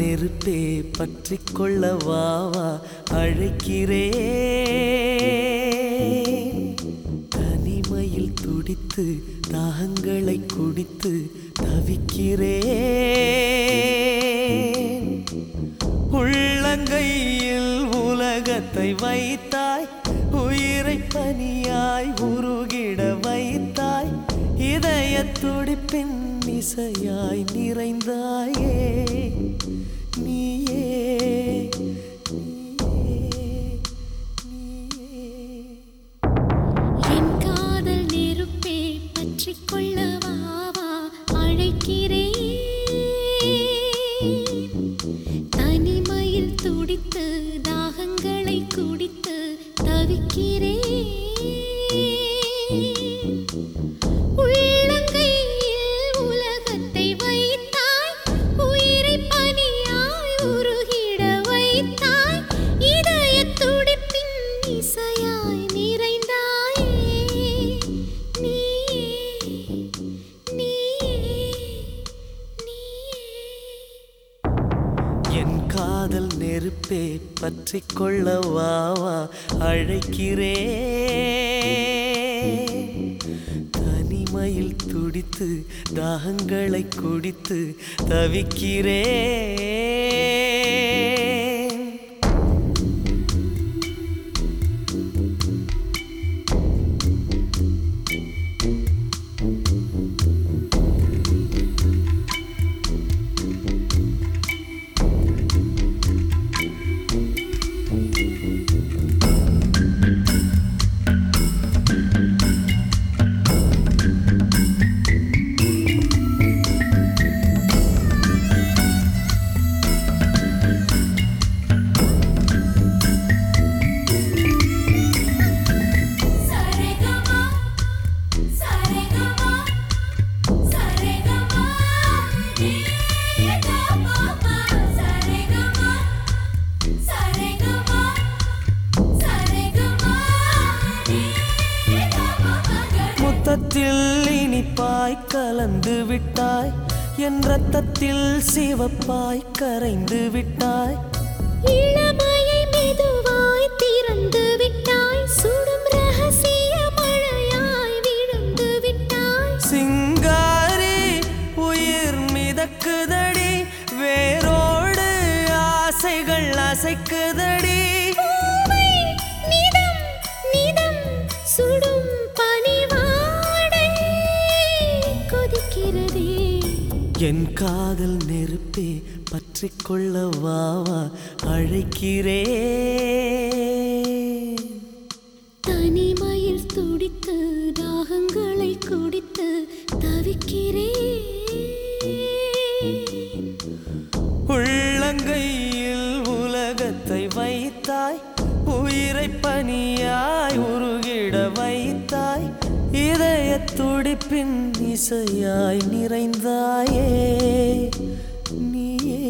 நெருப்பே பற்றி கொள்ள வாவா அழைக்கிறேன் தனிமையில் துடித்து தாகங்களை குடித்து தவிக்கிறேன் உள்ளங்கையில் உலகத்தை வைத்தாய் உயிரை பனியாய் உருகிட வைத்தாய் இதய துடிப்பின் இசையாய் நிறைந்தாயே நீயே நீயே நீயே என் காதல் நெருப்பே பற்றிக் கொள்ள வாவா அழைக்கிறேன் தனிமையில் துடித்து தாகங்களை குடித்து தவிக்கிறேன் உள்ளங்கையில் உலகத்தை வைத்தாய் உயிரை பனியாய் உருகிட வைத்தாய் இதய துடிப்பின் இசையாய் நிறைந்தாயே நீயே நீயே நீயே என் காதல் நெருப்பே பற்றி கொள்ள வாவா அழைக்கிறேன் தனிமையில் துடித்து தாகங்களை குடித்து தவிக்கிறேன் சரிகமா சரிகமா சரிகமா நீதமா சரிகமா சரிகமா சரிகமா நீதமா முத்தத்தில் இனிப்பாய் கலந்து விட்டாய் என் ரத்தத்தில் சிவப்பாய் கரைந்து விட்டாய் இளமையை மெதுவாய் திறந்து விட்டாய் சுடும் ரகசிய மழையாய் விழுந்து விட்டாய் சிங்காரி உயிர் மிதக்குதடி வேரோடு ஆசைகள் அசைக்குதடி பூவை நிதம் நிதம் சுடும் பனிவாடை கொதிக்கிறதே என் காதல் நெருப்பே பற்றி கொள்ள வாவா அழைக்கிறேன் தனிமையில் துடித்து தாகங்களை குடித்து தவிக்கிறேன் உள்ளங்கையில் உலகத்தை வைத்தாய் உயிரை பனியாய் உருகிட வைத்தாய் இதய துடிப்பின் இசையாய் நிறைந்தாயே நீயே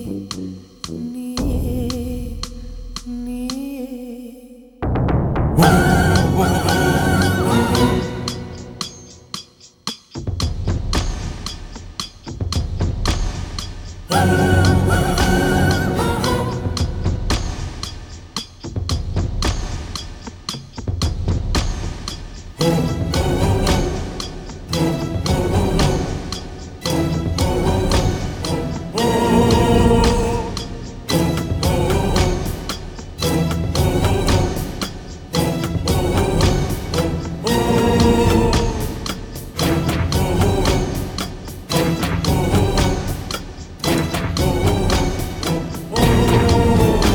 நீயே நீயே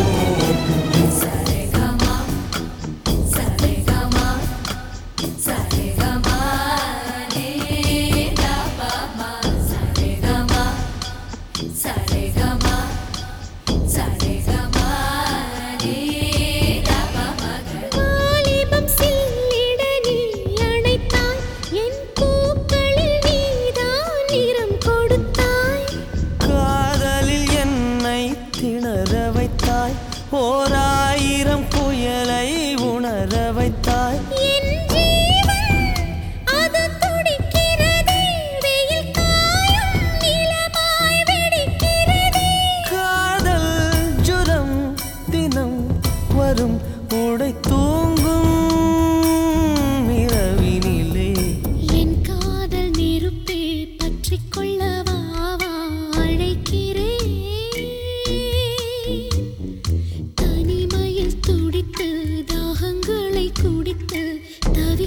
சரிகமா சரிகமா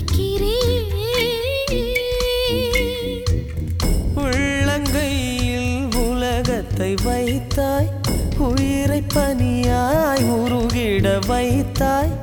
தவிக்கிறேன் உள்ளங்கையில் உலகத்தை வைத்தாய் உயிரை பனியாய் உருகிட வைத்தாய்